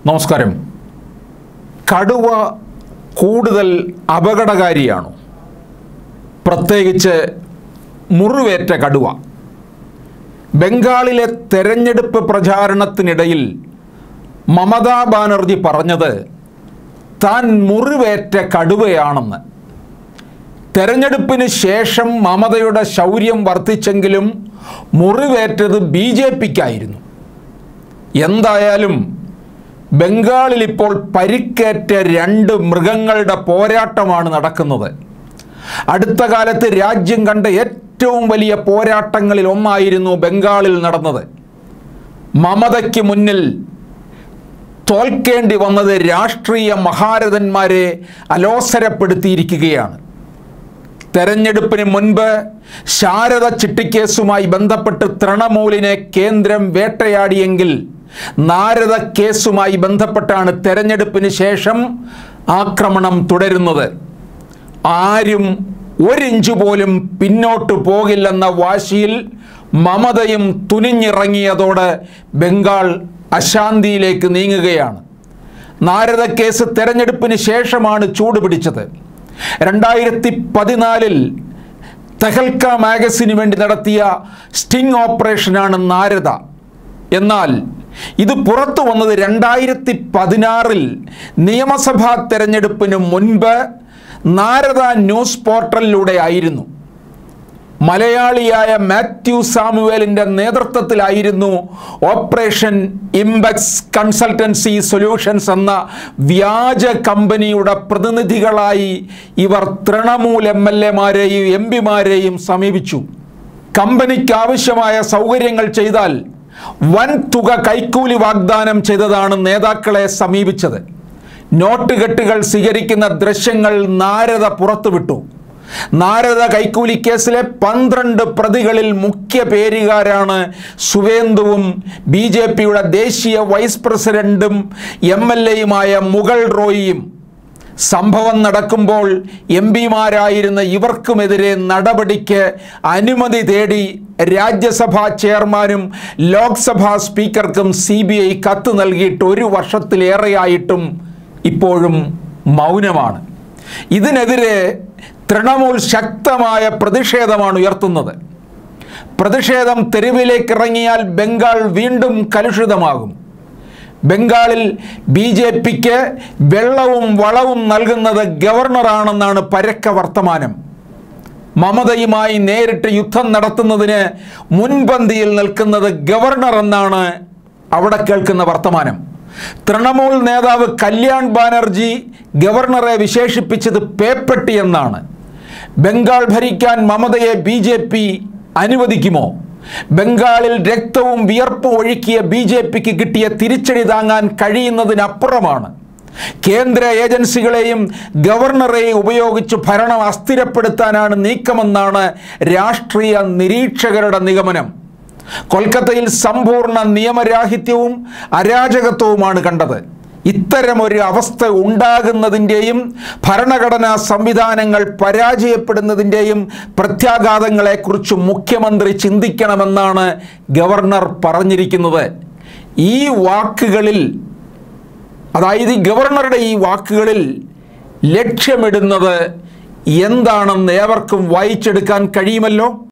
നമസ്കാരം കടുവ കൂടുതൽ അപകടകാരിയാണോ പ്രത്യേകിച്ച് മുറിവേറ്റ കടുവ ബംഗാളിലെ തെരഞ്ഞെടുപ്പ് പ്രചാരണത്തിനിടയിൽ മമതാ ബാനർജി പറഞ്ഞത് താൻ മുറിവേറ്റ കടുവയാണെന്ന് തെരഞ്ഞെടുപ്പിന് ശേഷം മമതയുടെ ശൗര്യം വർദ്ധിച്ചെങ്കിലും മുറിവേറ്റത് ബി ജെ പിക്കായിരുന്നു എന്തായാലും ബംഗാളിൽ ഇപ്പോൾ പരിക്കേറ്റ രണ്ട് മൃഗങ്ങളുടെ പോരാട്ടമാണ് നടക്കുന്നത് അടുത്ത കാലത്ത് രാജ്യം കണ്ട ഏറ്റവും വലിയ പോരാട്ടങ്ങളിൽ ഒന്നായിരുന്നു ബംഗാളിൽ നടന്നത് മമതയ്ക്ക് മുന്നിൽ തോൽക്കേണ്ടി വന്നത് രാഷ്ട്രീയ മഹാരഥന്മാരെ അലോസരപ്പെടുത്തിയിരിക്കുകയാണ് തെരഞ്ഞെടുപ്പിന് മുൻപ് ശാരദ ചിട്ടിക്കേസുമായി ബന്ധപ്പെട്ട് തൃണമൂലിനെ കേന്ദ്രം വേട്ടയാടിയെങ്കിൽ നാരദ കേസുമായി ബന്ധപ്പെട്ടാണ് തെരഞ്ഞെടുപ്പിന് ശേഷം ആക്രമണം തുടരുന്നത് ആരും ഒരിഞ്ച് പോലും പിന്നോട്ട് പോകില്ലെന്ന വാശിയിൽ മമതയും തുനിഞ്ഞിറങ്ങിയതോടെ ബംഗാൾ അശാന്തിയിലേക്ക് നീങ്ങുകയാണ് നാരദ കേസ് തെരഞ്ഞെടുപ്പിന് ശേഷമാണ് ചൂടുപിടിച്ചത് രണ്ടായിരത്തി പതിനാലിൽ തെഹൽക്ക മാഗസിന് വേണ്ടി നടത്തിയ സ്റ്റിംഗ് ഓപ്പറേഷനാണ് നാരദ എന്നാൽ ഇത് പുറത്തു വന്നത് രണ്ടായിരത്തി പതിനാറിൽ നിയമസഭാ തെരഞ്ഞെടുപ്പിന് മുൻപ് നാരദ ന്യൂസ് പോർട്ടലിലൂടെ ആയിരുന്നു മലയാളിയായ മാത്യു സാമുവേലിൻ്റെ നേതൃത്വത്തിലായിരുന്നു ഓപ്പറേഷൻ ഇംബക്സ് കൺസൾട്ടൻസി സൊല്യൂഷൻസ് എന്ന വ്യാജ കമ്പനിയുടെ പ്രതിനിധികളായി ഇവർ തൃണമൂൽ എം എൽ എമാരെയും എം പിമാരെയും സമീപിച്ചു കമ്പനിക്ക് ആവശ്യമായ സൗകര്യങ്ങൾ ചെയ്താൽ വൻ തുക കൈക്കൂലി വാഗ്ദാനം ചെയ്തതാണ് നേതാക്കളെ സമീപിച്ചത് നോട്ടുകെട്ടുകൾ സ്വീകരിക്കുന്ന ദൃശ്യങ്ങൾ നാരദ പുറത്തുവിട്ടു നാരദ കൈക്കൂലി കേസിലെ പന്ത്രണ്ട് പ്രതികളിൽ മുഖ്യ പേരുകാരാണ് സുവേന്ദുവും ബി ജെ പിയുടെ ദേശീയ വൈസ് പ്രസിഡന്റും എം എൽ എയുമായ മുഗൾ റോയിയും സംഭവം നടക്കുമ്പോൾ എം പിമാരായിരുന്ന ഇവർക്കുമെതിരെ നടപടിക്ക് അനുമതി തേടി രാജ്യസഭാ ചെയർമാനും ലോക്സഭാ സ്പീക്കർക്കും സി ബി ഐ കത്ത് നൽകിയിട്ട് ഒരു വർഷത്തിലേറെയായിട്ടും ഇപ്പോഴും മൗനമാണ് ഇതിനെതിരെ തൃണമൂൽ ശക്തമായ പ്രതിഷേധമാണ് ഉയർത്തുന്നത് പ്രതിഷേധം തെരുവിലേക്ക് ഇറങ്ങിയാൽ ബംഗാൾ വീണ്ടും കലുഷിതമാകും ബംഗാളിൽ ബി ജെ പിക്ക് വെള്ളവും വളവും നൽകുന്നത് ഗവർണറാണെന്നാണ് പരക്ക വർത്തമാനം മമതയുമായി നേരിട്ട് യുദ്ധം നടത്തുന്നതിന് മുൻപന്തിയിൽ നിൽക്കുന്നത് ഗവർണർ എന്നാണ് അവിടെ കേൾക്കുന്ന വർത്തമാനം തൃണമൂൽ നേതാവ് കല്യാൺ ബാനർജി ഗവർണറെ വിശേഷിപ്പിച്ചത് പേപ്പെട്ടി എന്നാണ് ബംഗാൾ ഭരിക്കാൻ മമതയെ ബി ജെ പി അനുവദിക്കുമോ ബംഗാളിൽ രക്തവും വിയർപ്പും ഒഴുക്കിയ ബി ജെ പിക്ക് കിട്ടിയ തിരിച്ചടി താങ്ങാൻ കഴിയുന്നതിനപ്പുറമാണ് കേന്ദ്ര ഏജൻസികളെയും ഗവർണറെയും ഉപയോഗിച്ച് ഭരണം അസ്ഥിരപ്പെടുത്താനാണ് നീക്കമെന്നാണ് രാഷ്ട്രീയ നിരീക്ഷകരുടെ നിഗമനം കൊൽക്കത്തയിൽ സമ്പൂർണ്ണ നിയമരാഹിത്യവും അരാജകത്വവുമാണ് കണ്ടത് ഇത്തരമൊരു അവസ്ഥ ഉണ്ടാകുന്നതിൻ്റെയും ഭരണഘടനാ സംവിധാനങ്ങൾ പരാജയപ്പെടുന്നതിൻ്റെയും പ്രത്യാഘാതങ്ങളെക്കുറിച്ച് മുഖ്യമന്ത്രി ചിന്തിക്കണമെന്നാണ് ഗവർണർ പറഞ്ഞിരിക്കുന്നത് ഈ വാക്കുകളിൽ അതായത് ഈ ഗവർണറുടെ ഈ വാക്കുകളിൽ ലക്ഷ്യമിടുന്നത് എന്താണെന്ന് ഏവർക്കും വായിച്ചെടുക്കാൻ കഴിയുമല്ലോ